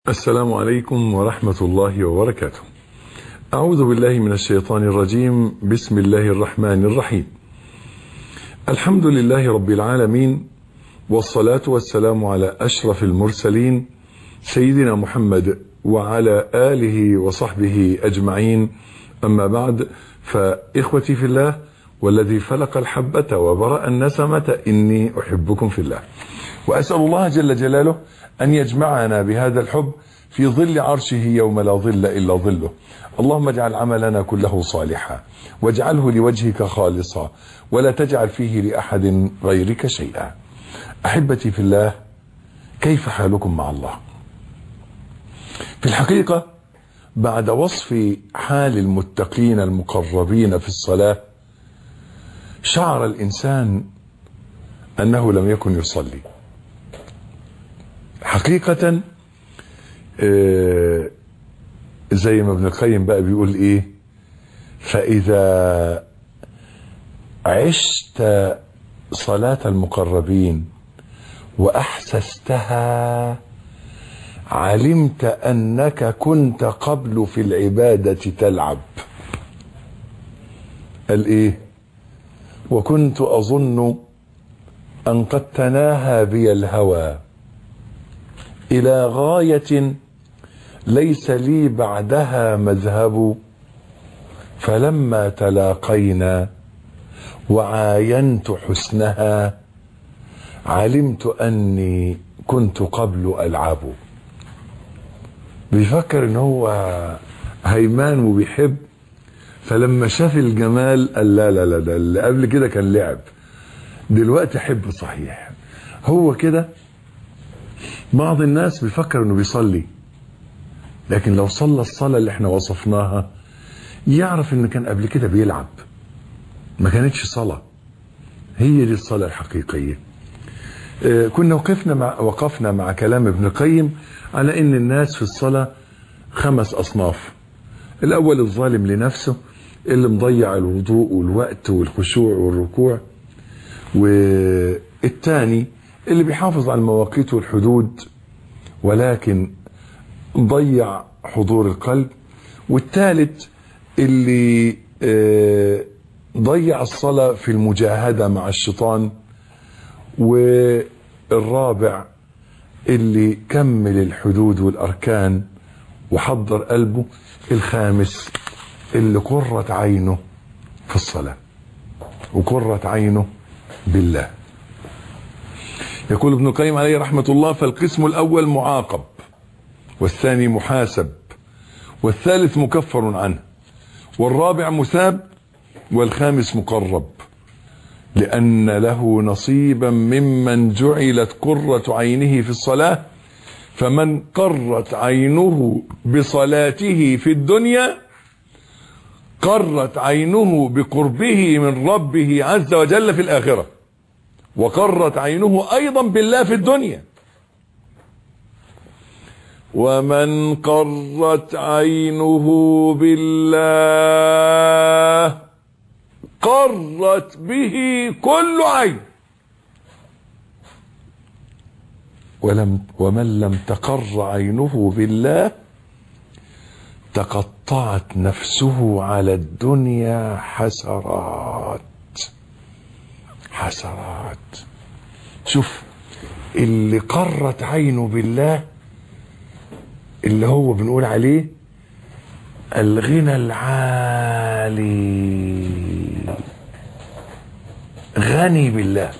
السلام عليكم ورحمة الله وبركاته. أعوذ بالله من الشيطان الرجيم، بسم الله الرحمن الرحيم. الحمد لله رب العالمين والصلاة والسلام على أشرف المرسلين سيدنا محمد وعلى آله وصحبه أجمعين. أما بعد فإخوتي في الله والذي فلق الحبة وبرأ النسمة إني أحبكم في الله. وأسأل الله جل جلاله أن يجمعنا بهذا الحب في ظل عرشه يوم لا ظل إلا ظله اللهم اجعل عملنا كله صالحا واجعله لوجهك خالصا ولا تجعل فيه لأحد غيرك شيئا أحبتي في الله كيف حالكم مع الله في الحقيقة بعد وصف حال المتقين المقربين في الصلاة شعر الإنسان أنه لم يكن يصلي حقيقة آه زي ما ابن القيم بقى بيقول ايه فإذا عشت صلاة المقربين وأحسستها علمت أنك كنت قبل في العبادة تلعب قال ايه وكنت أظن أن قد تناهى بي الهوى الى غايه ليس لي بعدها مذهب فلما تلاقينا وعاينت حسنها علمت اني كنت قبل العب بيفكر ان هو هيمان وبيحب فلما شاف الجمال قال لا لا لا ده اللي قبل كده كان لعب دلوقتي حب صحيح هو كده بعض الناس بيفكر انه بيصلي لكن لو صلى الصلاة اللي احنا وصفناها يعرف ان كان قبل كده بيلعب ما كانتش صلاة هي دي الصلاة الحقيقية اه كنا وقفنا مع وقفنا مع كلام ابن القيم على ان الناس في الصلاة خمس اصناف الاول الظالم لنفسه اللي مضيع الوضوء والوقت والخشوع والركوع والتاني اللي بيحافظ على المواقيت والحدود ولكن ضيع حضور القلب والثالث اللي ضيع الصلاة في المجاهدة مع الشيطان والرابع اللي كمل الحدود والأركان وحضر قلبه الخامس اللي قرت عينه في الصلاة وقرت عينه بالله يقول ابن القيم عليه رحمة الله فالقسم الأول معاقب والثاني محاسب والثالث مكفر عنه والرابع مثاب والخامس مقرب لأن له نصيبا ممن جعلت قرة عينه في الصلاة فمن قرت عينه بصلاته في الدنيا قرت عينه بقربه من ربه عز وجل في الآخرة وقرت عينه ايضا بالله في الدنيا ومن قرت عينه بالله قرت به كل عين ولم ومن لم تقر عينه بالله تقطعت نفسه على الدنيا حسرات حسرات شوف اللي قرت عينه بالله اللي هو بنقول عليه الغنى العالي غني بالله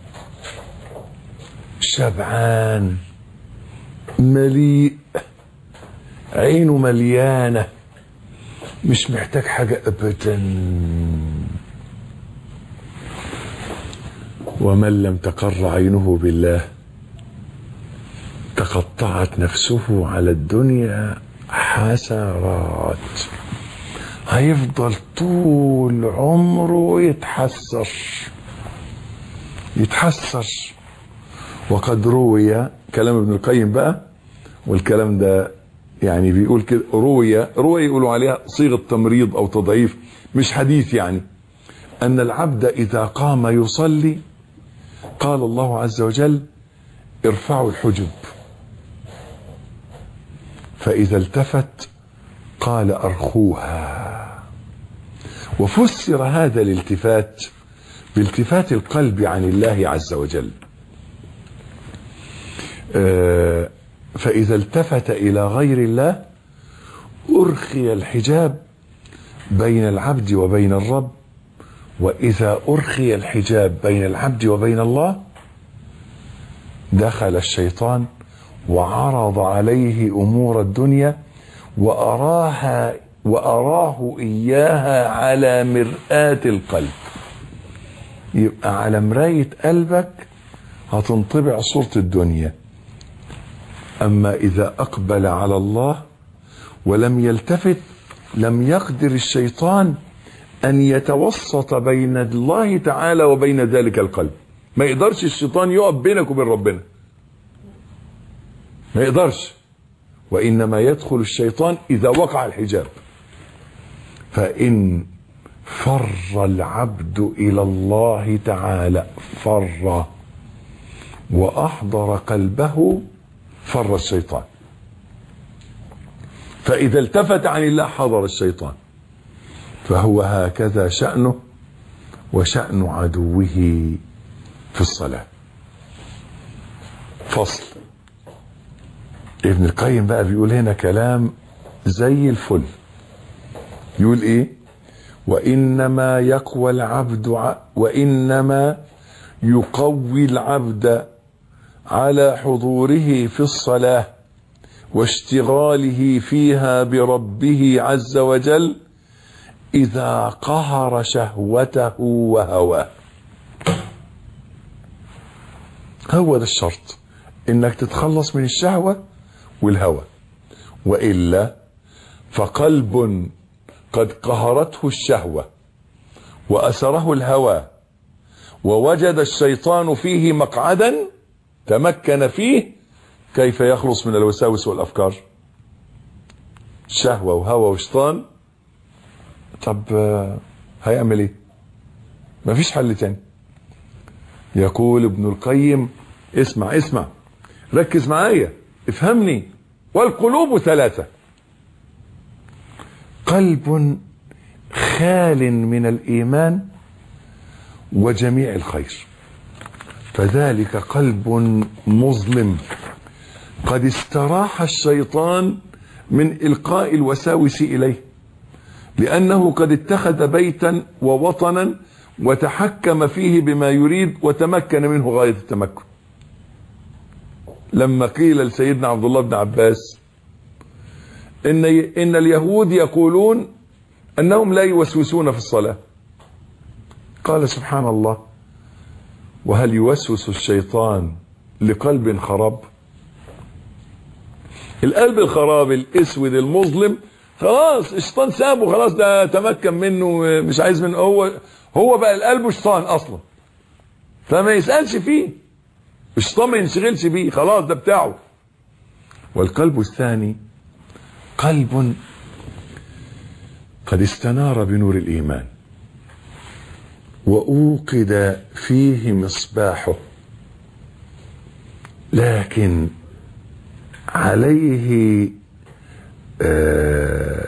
شبعان مليء عينه مليانه مش محتاج حاجه ابدا ومن لم تقر عينه بالله تقطعت نفسه على الدنيا حسرات هيفضل طول عمره يتحسر يتحسر وقد روي كلام ابن القيم بقى والكلام ده يعني بيقول كده روي روي يقولوا عليها صيغه تمريض او تضعيف مش حديث يعني ان العبد اذا قام يصلي قال الله عز وجل ارفعوا الحجب فإذا التفت قال أرخوها وفسر هذا الالتفات بالتفات القلب عن الله عز وجل آه، فإذا التفت إلى غير الله أرخي الحجاب بين العبد وبين الرب وإذا أرخي الحجاب بين العبد وبين الله دخل الشيطان وعرض عليه أمور الدنيا وأراها وأراه إياها على مرآة القلب يبقى على مراية قلبك هتنطبع صورة الدنيا أما إذا أقبل على الله ولم يلتفت لم يقدر الشيطان أن يتوسط بين الله تعالى وبين ذلك القلب ما يقدرش الشيطان يقف بينك وبين ربنا ما يقدرش وإنما يدخل الشيطان إذا وقع الحجاب فإن فر العبد إلى الله تعالى فر وأحضر قلبه فر الشيطان فإذا التفت عن الله حضر الشيطان فهو هكذا شأنه وشأن عدوه في الصلاة فصل ابن القيم بقى بيقول هنا كلام زي الفل يقول ايه وانما يقوى العبد ع... وانما يقوي العبد على حضوره في الصلاه واشتغاله فيها بربه عز وجل اذا قهر شهوته وهواه هو ده الشرط انك تتخلص من الشهوه والهوى والا فقلب قد قهرته الشهوه واسره الهوى ووجد الشيطان فيه مقعدا تمكن فيه كيف يخلص من الوساوس والافكار شهوه وهوى وشيطان طب هيعمل ايه مفيش حل تاني يقول ابن القيم اسمع اسمع ركز معايا افهمني والقلوب ثلاثة قلب خال من الإيمان وجميع الخير فذلك قلب مظلم قد استراح الشيطان من إلقاء الوساوس إليه لأنه قد اتخذ بيتا ووطنا وتحكم فيه بما يريد وتمكن منه غاية التمكن لما قيل لسيدنا عبد الله بن عباس ان ان اليهود يقولون انهم لا يوسوسون في الصلاه قال سبحان الله وهل يوسوس الشيطان لقلب خراب القلب الخراب الاسود المظلم خلاص الشيطان سابه خلاص ده تمكن منه مش عايز منه هو هو بقى القلب شيطان اصلا فما يسالش فيه الشيطان ما ينشغلش بيه خلاص ده بتاعه والقلب الثاني قلب قد استنار بنور الايمان واوقد فيه مصباحه لكن عليه آه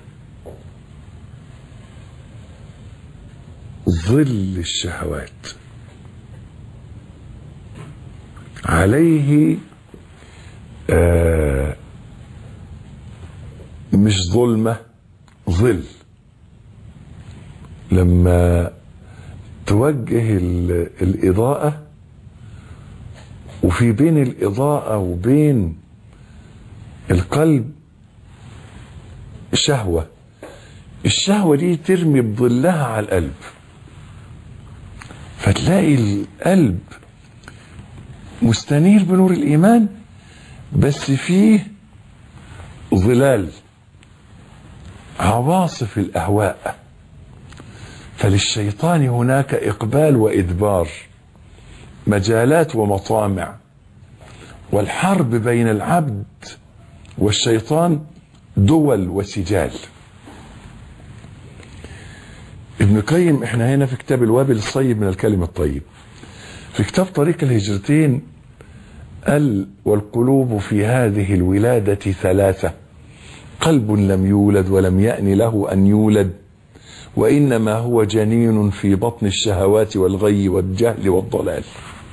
ظل الشهوات عليه آه مش ظلمة ظل لما توجه الإضاءة وفي بين الإضاءة وبين القلب شهوة الشهوة دي ترمي بظلها على القلب فتلاقي القلب مستنير بنور الإيمان بس فيه ظلال عواصف الأهواء فللشيطان هناك إقبال وإدبار مجالات ومطامع والحرب بين العبد والشيطان دول وسجال ابن قيم احنا هنا في كتاب الوابل الصيب من الكلم الطيب في كتاب طريق الهجرتين قال والقلوب في هذه الولادة ثلاثة قلب لم يولد ولم يأن له أن يولد وإنما هو جنين في بطن الشهوات والغي والجهل والضلال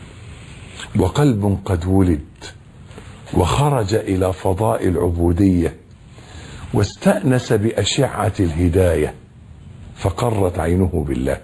وقلب قد ولد وخرج إلى فضاء العبودية واستأنس بأشعة الهداية فقرت عينه بالله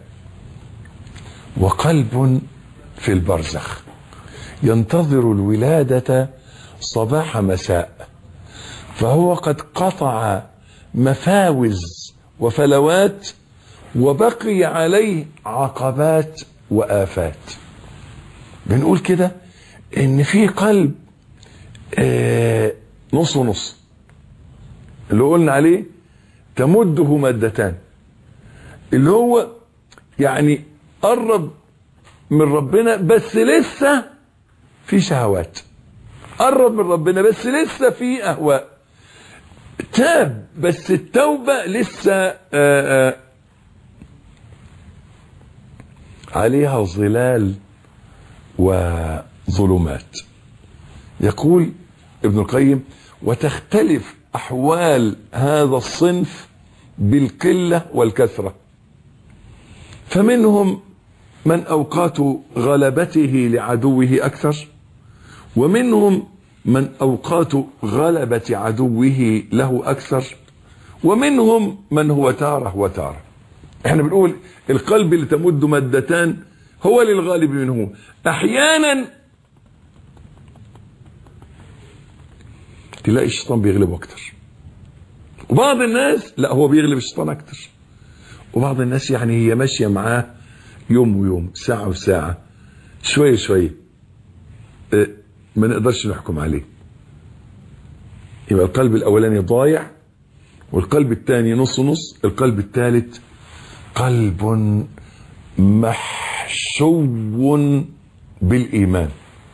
وقلب في البرزخ ينتظر الولادة صباح مساء فهو قد قطع مفاوز وفلوات وبقي عليه عقبات وآفات بنقول كده ان في قلب آه نص ونص اللي قلنا عليه تمده مادتان اللي هو يعني قرب من ربنا بس لسه في شهوات قرب من ربنا بس لسه في اهواء تاب بس التوبة لسه آآ آآ عليها ظلال وظلمات يقول ابن القيم وتختلف احوال هذا الصنف بالقله والكثره فمنهم من اوقات غلبته لعدوه اكثر ومنهم من اوقات غلبه عدوه له اكثر ومنهم من هو تاره وتاره احنا بنقول القلب اللي تمد مدتان هو للغالب منه احيانا تلاقي الشيطان بيغلبه اكتر وبعض الناس لا هو بيغلب الشيطان اكتر وبعض الناس يعني هي ماشيه معاه يوم ويوم ساعه وساعه شويه شويه اه ما نقدرش نحكم عليه يبقى القلب الاولاني ضايع والقلب الثاني نص نص القلب الثالث قلب محشو بالايمان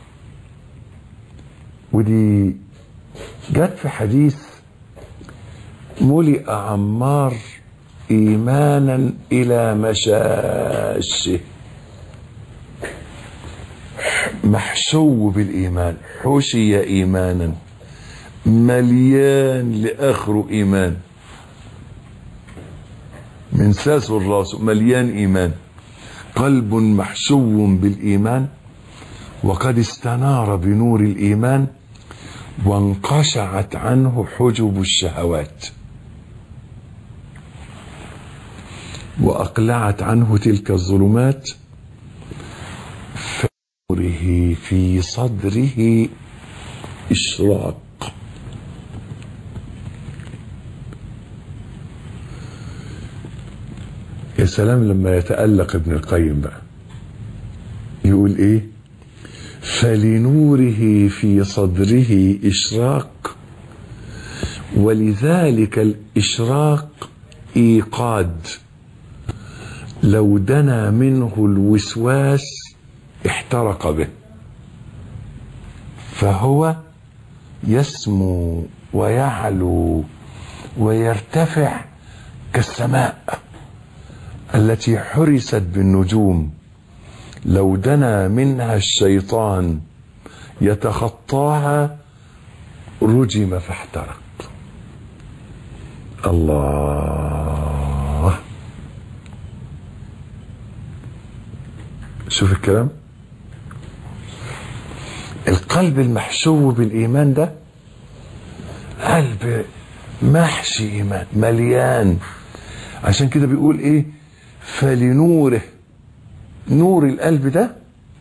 ودي جت في حديث ملئ عمار ايمانا الى مشاشه محشو بالايمان حشي ايمانا مليان لاخره ايمان من ساسه الراس مليان ايمان قلب محشو بالايمان وقد استنار بنور الايمان وانقشعت عنه حجب الشهوات واقلعت عنه تلك الظلمات فنوره في صدره اشراق يا سلام لما يتألق ابن القيم بقى يقول ايه فلنوره في صدره اشراق ولذلك الاشراق ايقاد لو دنا منه الوسواس احترق به فهو يسمو ويعلو ويرتفع كالسماء التي حرست بالنجوم لو دنا منها الشيطان يتخطاها رجم فاحترق الله شوف الكلام القلب المحشو بالايمان ده قلب محشي ايمان مليان عشان كده بيقول ايه فلنوره نور القلب ده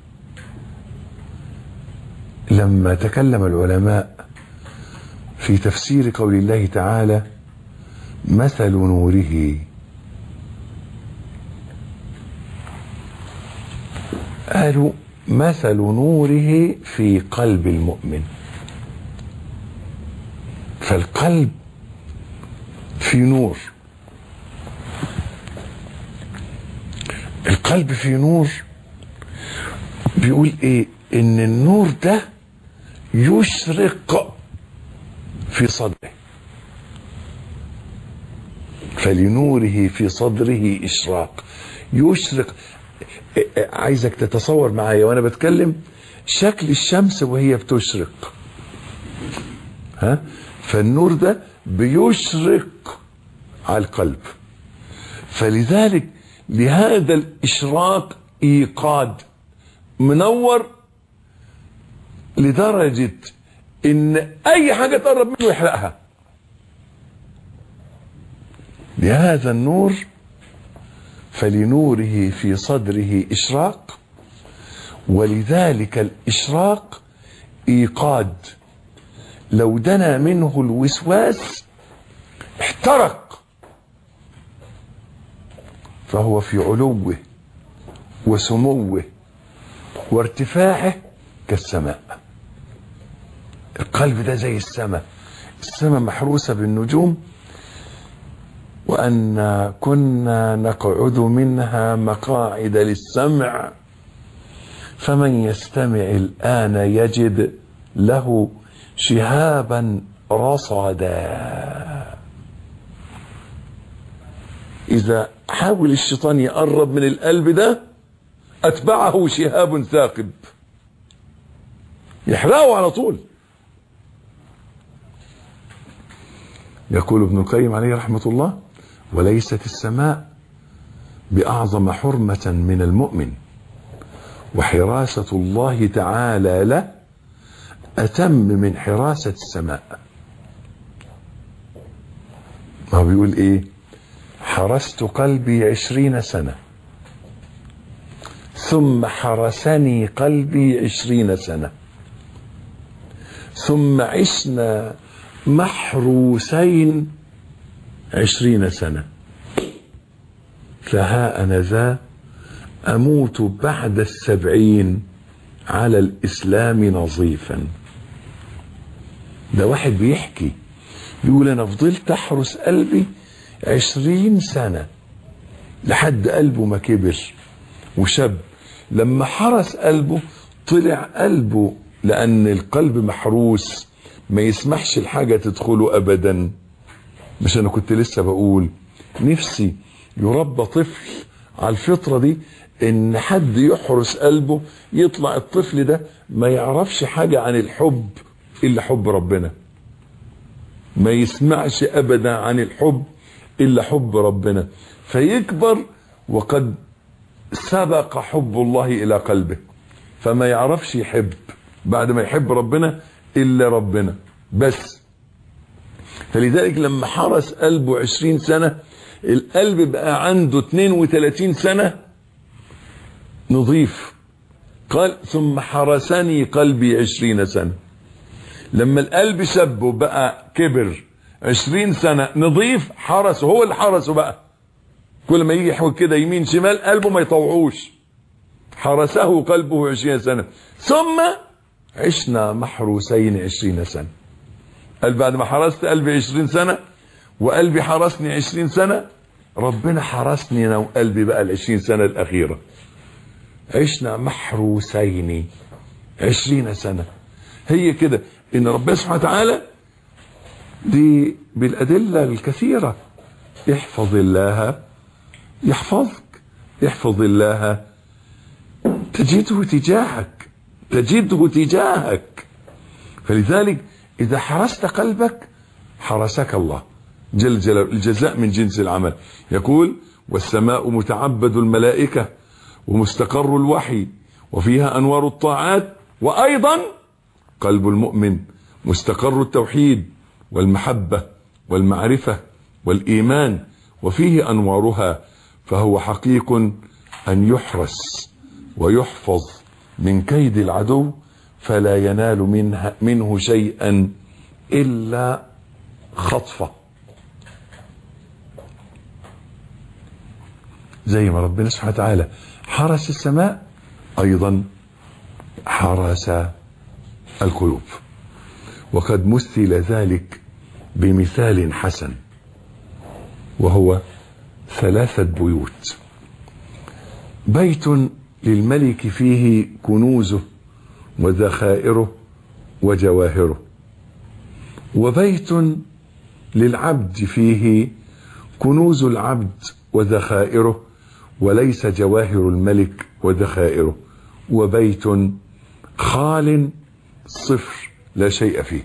لما تكلم العلماء في تفسير قول الله تعالى مثل نوره قالوا مثل نوره في قلب المؤمن فالقلب في نور القلب في نور بيقول ايه ان النور ده يشرق في صدره فلنوره في صدره اشراق يشرق عايزك تتصور معايا وانا بتكلم شكل الشمس وهي بتشرق ها فالنور ده بيشرق على القلب فلذلك لهذا الاشراق ايقاد منور لدرجة ان اي حاجة تقرب منه يحرقها لهذا النور فلنوره في صدره اشراق ولذلك الاشراق ايقاد لو دنا منه الوسواس احترق فهو في علوه وسموه وارتفاعه كالسماء القلب ده زي السماء السماء محروسة بالنجوم وأن كنا نقعد منها مقاعد للسمع فمن يستمع الآن يجد له شهابا رصدا إذا حاول الشيطان يقرب من القلب ده أتبعه شهاب ثاقب يحرقه على طول يقول ابن القيم عليه رحمة الله وليست السماء بأعظم حرمة من المؤمن وحراسة الله تعالى له أتم من حراسة السماء ما هو بيقول إيه حرست قلبي عشرين سنة ثم حرسني قلبي عشرين سنة ثم عشنا محروسين عشرين سنة فها أنا ذا أموت بعد السبعين على الإسلام نظيفا ده واحد بيحكي بيقول أنا فضلت أحرس قلبي عشرين سنة لحد قلبه ما كبر وشب لما حرس قلبه طلع قلبه لأن القلب محروس ما يسمحش الحاجة تدخله أبدا مش أنا كنت لسه بقول نفسي يربى طفل على الفطرة دي ان حد يحرس قلبه يطلع الطفل ده ما يعرفش حاجة عن الحب الا حب ربنا ما يسمعش ابدا عن الحب الا حب ربنا فيكبر وقد سبق حب الله الى قلبه فما يعرفش يحب بعد ما يحب ربنا الا ربنا بس فلذلك لما حرس قلبه عشرين سنة القلب بقى عنده 32 سنة نظيف قال ثم حرسني قلبي عشرين سنة لما القلب شب وبقى كبر عشرين سنة نظيف حرسه هو اللي حرسه بقى كل ما يجي يحوي كده يمين شمال قلبه ما يطوعوش حرسه قلبه عشرين سنة ثم عشنا محروسين عشرين سنة قال بعد ما حرست قلبي عشرين سنة وقلبي حرسني عشرين سنة ربنا حرسني انا وقلبي بقى العشرين سنة الأخيرة عشنا محروسين عشرين سنة هي كده ان ربنا سبحانه وتعالى دي بالأدلة الكثيرة احفظ الله يحفظك احفظ الله تجده تجاهك تجده تجاهك فلذلك إذا حرست قلبك حرسك الله جل جلاله الجزاء من جنس العمل يقول والسماء متعبد الملائكة ومستقر الوحي وفيها أنوار الطاعات وأيضا قلب المؤمن مستقر التوحيد والمحبة والمعرفة والإيمان وفيه أنوارها فهو حقيق أن يحرس ويحفظ من كيد العدو فلا ينال منها منه شيئا إلا خطفة زي ما ربنا سبحانه وتعالى حرس السماء أيضا حرس القلوب وقد مثل ذلك بمثال حسن وهو ثلاثة بيوت بيت للملك فيه كنوزه وذخائره وجواهره وبيت للعبد فيه كنوز العبد وذخائره وليس جواهر الملك وذخائره وبيت خال صفر لا شيء فيه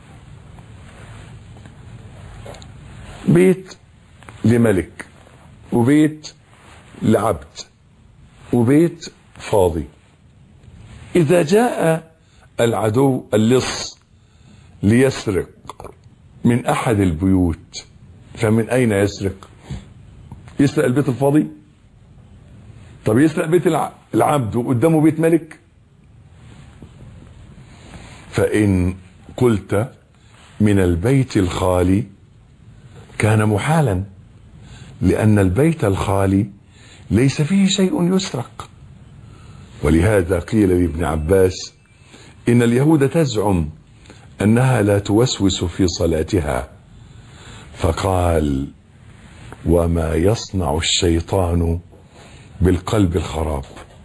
بيت لملك وبيت لعبد وبيت فاضي إذا جاء العدو اللص ليسرق من أحد البيوت فمن أين يسرق يسرق البيت الفاضي طب يسرق بيت العبد وقدامه بيت ملك فإن قلت من البيت الخالي كان محالا لأن البيت الخالي ليس فيه شيء يسرق ولهذا قيل لابن عباس إن اليهود تزعم أنها لا توسوس في صلاتها فقال وما يصنع الشيطان بالقلب الخراب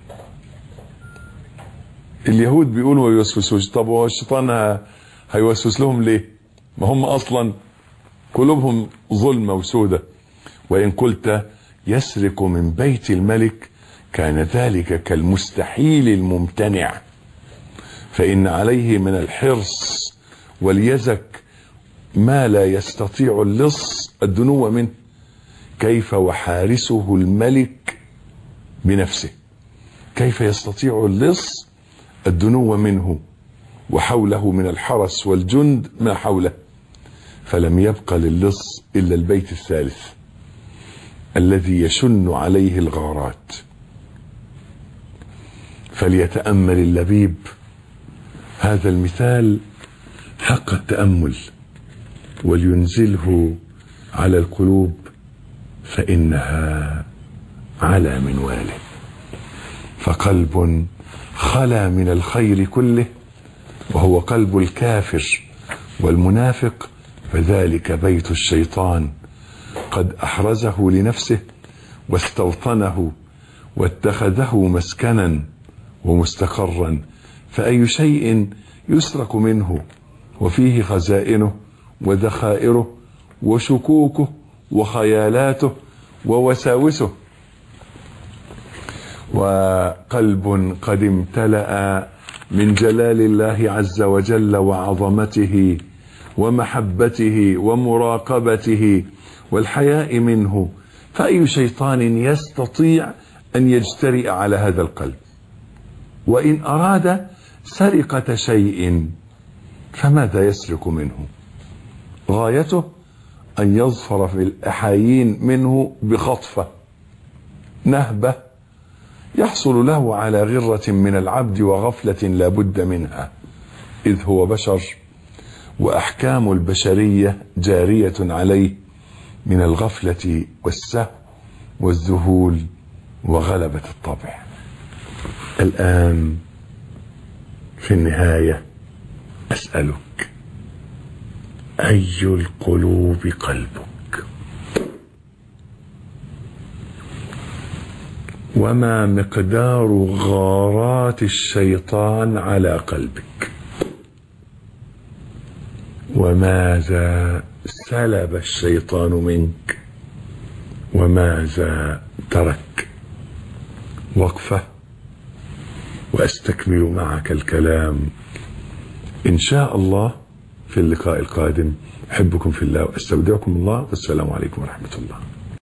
اليهود بيقولوا ما يوسوسوش طب هو الشيطان هيوسوس لهم ليه ما هم اصلا قلوبهم ظلمة وسودة وان قلت يسرق من بيت الملك كان ذلك كالمستحيل الممتنع فان عليه من الحرص واليزك ما لا يستطيع اللص الدنو منه كيف وحارسه الملك بنفسه كيف يستطيع اللص الدنو منه وحوله من الحرس والجند ما حوله فلم يبق للص الا البيت الثالث الذي يشن عليه الغارات فليتامل اللبيب هذا المثال حق التامل ولينزله على القلوب فانها على منواله فقلب خلا من الخير كله وهو قلب الكافر والمنافق فذلك بيت الشيطان قد احرزه لنفسه واستوطنه واتخذه مسكنا ومستقرا فاي شيء يسرق منه وفيه خزائنه وذخائره وشكوكه وخيالاته ووساوسه وقلب قد امتلأ من جلال الله عز وجل وعظمته ومحبته ومراقبته والحياء منه فأي شيطان يستطيع أن يجترئ على هذا القلب وإن أراد سرقة شيء فماذا يسرق منه غايته أن يظفر في الأحايين منه بخطفة نهبة يحصل له على غرة من العبد وغفلة لا بد منها إذ هو بشر وأحكام البشرية جارية عليه من الغفلة والسهو والذهول وغلبة الطبع الآن في النهاية أسألك أي القلوب قلبك وما مقدار غارات الشيطان على قلبك وماذا سلب الشيطان منك وماذا ترك وقفه واستكمل معك الكلام ان شاء الله في اللقاء القادم احبكم في الله واستودعكم الله والسلام عليكم ورحمه الله